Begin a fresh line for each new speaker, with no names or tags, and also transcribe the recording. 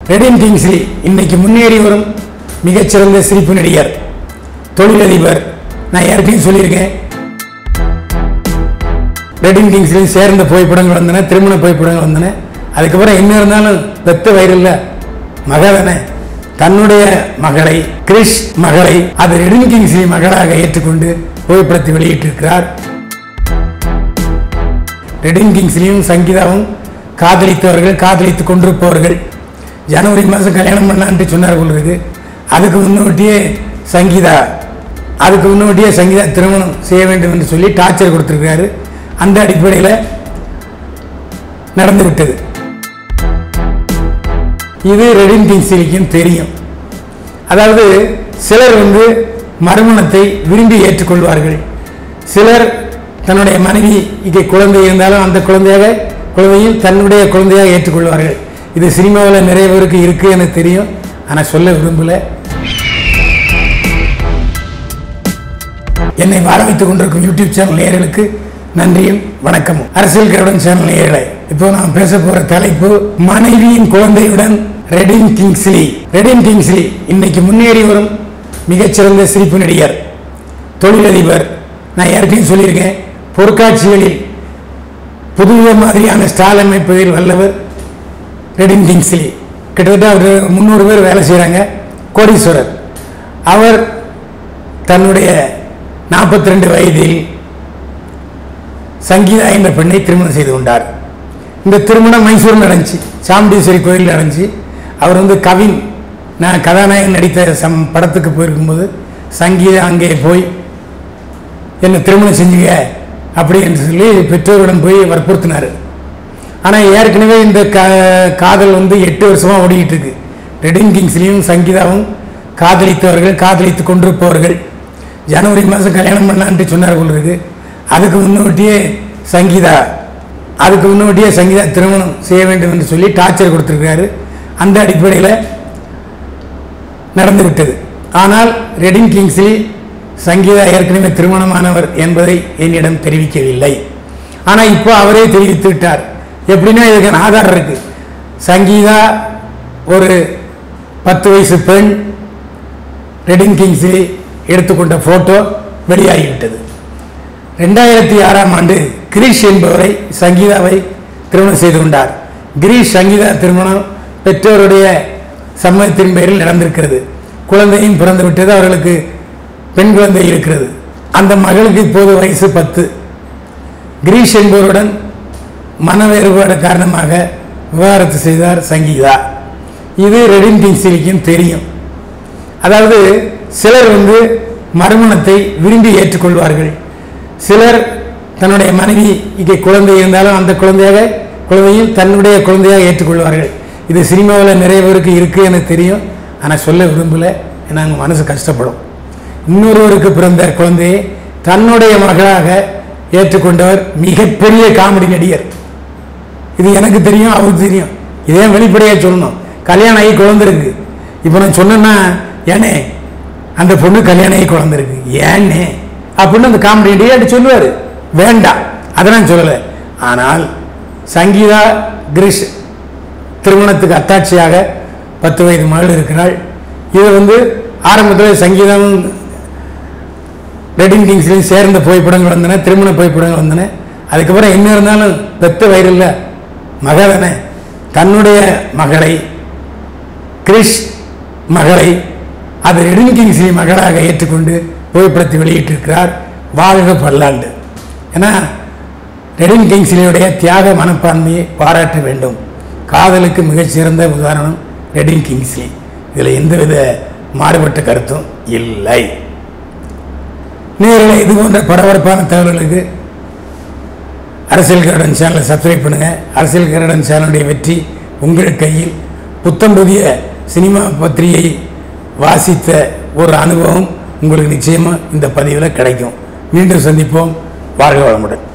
Redin Kingsley இன்னைக்கு முன்னேறி வரும் மிகச்சிறந்த சிரிப்பு நடிகர் தொழிலதிபர் நான் ஏற்கனவே சொல்லியிருக்கேன் ரெடின் கிங்ஸ்லி சேர்ந்த புகைப்படங்கள் வந்தன திருமண புகைப்படங்கள் வந்தன அதுக்கப்புறம் என்ன இருந்தாலும் பெத்த வயிறில்ல மகதானே தன்னுடைய மகளை கிறிஷ் மகளை அது ரெடின் கிங்ஸ்லி மகளாக ஏற்றுக்கொண்டு புகைப்படத்தை வெளியிட்டிருக்கிறார் ரெடின் கிங்ஸ்லியும் சங்கீதாவும் காதலித்தவர்கள் காதலித்துக் கொண்டிருப்பவர்கள் ஜனவரி மாதம் கல்யாணம் பண்ணலான்ட்டு சொன்னார் போல இருக்கு அதுக்கு முன்னோட்டியே சங்கீதா அதுக்கு முன்னோட்டியே சங்கீதா திருமணம் செய்ய வேண்டும் என்று சொல்லி டார்ச்சர் கொடுத்துருக்காரு அந்த அடிப்படையில் நடந்து விட்டது இது ரெடின் கிங்ஸ்லிக்கும் தெரியும் அதாவது சிலர் வந்து மறுமணத்தை விரும்பி ஏற்றுக்கொள்வார்கள் சிலர் தன்னுடைய மனைவிக்கு குழந்தை இருந்தாலும் அந்த குழந்தையாக குழந்தையும் தன்னுடைய குழந்தையாக ஏற்றுக்கொள்வார்கள் இது சினிமாவில் நிறைய பேருக்கு இருக்கு எனக்கு தெரியும் ஆனால் சொல்ல விரும்பல என்னை வாழ வைத்துக் கொண்டிருக்கும் யூடியூப் சேனல் நேயர்களுக்கு நன்றியும் வணக்கமும் அரசியல் கருடன் சேனல் நேயர்களை இப்போ நான் பேச போற தலைப்பு மனைவியின் குழந்தையுடன் ரெடின் கிங்ஸ்லி ரெடின் கிங்ஸ்லி இன்னைக்கு முன்னேறி வரும் மிகச்சிறந்த சிரிப்பு நடிகர் தொழிலதிபர் நான் ஏற்கனவே சொல்லியிருக்கேன் பொற்காட்சிகளில் புதுவித மாதிரியான ஸ்டால் அமைப்பதில் வல்லவர் ரெடின் கிங்ஸ்லி கிட்டத்தட்ட அவர் முந்நூறு பேர் வேலை செய்கிறாங்க கோடீஸ்வரர் அவர் தன்னுடைய நாற்பத்தி ரெண்டு வயதில் சங்கீதா என்ற பெண்ணை திருமணம் செய்து கொண்டார் இந்த திருமணம் மைசூர் நடந்துச்சு சாமுண்டீஸ்வரி கோயில் நடந்துச்சு அவர் வந்து கவின் நான் கதாநாயகன் நடித்த சம் படத்துக்கு போயிருக்கும்போது சங்கீதா அங்கே போய் என்னை திருமணம் செஞ்சுங்க அப்படி என்று சொல்லி பெற்றோரிடம் போய் வற்புறுத்தினார் ஆனால் ஏற்கனவே இந்த கா காதல் வந்து எட்டு வருஷமாக ஓடிக்கிட்டு இருக்கு ரெடின் கிங்ஸ்லேயும் சங்கீதாவும் காதலித்தவர்கள் காதலித்து கொண்டிருப்பவர்கள் ஜனவரி மாதம் கல்யாணம் பண்ணலான்ட்டு சொன்னார் போல இருக்கு அதுக்கு முன்னோட்டியே சங்கீதா அதுக்கு முன்னோட்டியே சங்கீதா திருமணம் செய்ய வேண்டும் என்று சொல்லி டார்ச்சர் கொடுத்துருக்காரு அந்த அடிப்படையில் நடந்து விட்டது ஆனால் ரெடின் கிங்ஸ்லி சங்கீதா ஏற்கனவே திருமணமானவர் என்பதை என்னிடம் தெரிவிக்கவில்லை ஆனால் இப்போ அவரே தெரிவித்து விட்டார் எப்படின்னா இதுக்கு ஆதாரம் இருக்கு சங்கீதா ஒரு பத்து வயசு பெண் ரெடின் கிங்ஸ்லி எடுத்துக்கொண்ட போட்டோ வெளியாகிவிட்டது ரெண்டாயிரத்தி ஆறாம் ஆண்டு கிரீஷ் என்பவரை சங்கீதாவை திருமணம் செய்து கொண்டார் கிரீஷ் சங்கீதா திருமணம் பெற்றோருடைய சம்மதத்தின் பேரில் நடந்திருக்கிறது குழந்தையும் பிறந்து விட்டது அவர்களுக்கு பெண் குழந்தை இருக்கிறது அந்த மகளுக்கு இப்போது வயசு பத்து கிரீஷ் என்பவருடன் மன வேறுபாடு காரணமாக விவாகரத்து செய்தார் சங்கீதா இது ரெடின் கிங்ஸ்லிக்கும் தெரியும் அதாவது சிலர் வந்து மறுமணத்தை விரும்பி ஏற்றுக்கொள்வார்கள் சிலர் தன்னுடைய மனைவிக்கு குழந்தை இருந்தாலும் அந்த குழந்தையாக குழந்தையும் தன்னுடைய குழந்தையாக ஏற்றுக்கொள்வார்கள் இது சினிமாவில் நிறைய பேருக்கு இருக்குது எனக்கு தெரியும் ஆனால் சொல்ல விரும்பலை ஏன்னா அவங்க மனசு கஷ்டப்படும் இன்னொருவருக்கு பிறந்த குழந்தையை தன்னுடைய மகளாக ஏற்றுக்கொண்டவர் மிகப்பெரிய காமெடி நடிகர் இது எனக்கு தெரியும் அவருக்கு தெரியும் இதே வெளிப்படையாக சொல்லணும் கல்யாணம் ஆகி குழந்தை இருக்கு இப்போ நான் சொன்னேன்னா ஏனே அந்த பொண்ணு கல்யாணம் ஆகி குழந்தை இருக்கு ஏன்னே அப்படின்னு அந்த காமெடி நடிகர் சொல்லுவார் வேண்டாம் அதை நான் சொல்லலை ஆனால் சங்கீதா கிரிஷ் திருமணத்துக்கு அத்தாட்சியாக பத்து வயது மகள் இருக்கிறாள் இது வந்து ஆரம்பத்தில் சங்கீதம் ரெடின் கிங்ஸ்லையும் சேர்ந்த புகைப்படங்கள் வந்தன திருமண புகைப்படங்கள் வந்தன அதுக்கப்புறம் என்ன இருந்தாலும் பெத்த வயிறில்ல மகதானே தன்னுடைய மகளை கிறிஷ் மகளை அது ரெடின் கிங்ஸ்லி மகளாக ஏற்றுக்கொண்டு புகைப்படத்தை வெளியிட்டிருக்கிறார் வாழ்க பல்லாண்டு ஏன்னா ரெடின் கிங்ஸ்லியுடைய தியாக மனப்பான்மையை பாராட்ட வேண்டும் காதலுக்கு மிகச்சிறந்த உதாரணம் ரெடின் கிங்ஸ்லி இதில் எந்தவித மாறுபட்ட கருத்தும் இல்லை நேரில் இது போன்ற பரபரப்பான தகவல்களுக்கு அரசியல் கருடன் சேனலை சப்ஸ்கிரைப் பண்ணுங்கள் அரசியல் கருடன் சேனலுடைய வெற்றி உங்கள் கையில் புத்தம் புதிய சினிமா பத்திரிகை வாசித்த ஒரு அனுபவம் உங்களுக்கு நிச்சயமாக இந்த பதிவில் கிடைக்கும் மீண்டும் சந்திப்போம் வாழ்க வளமுடன்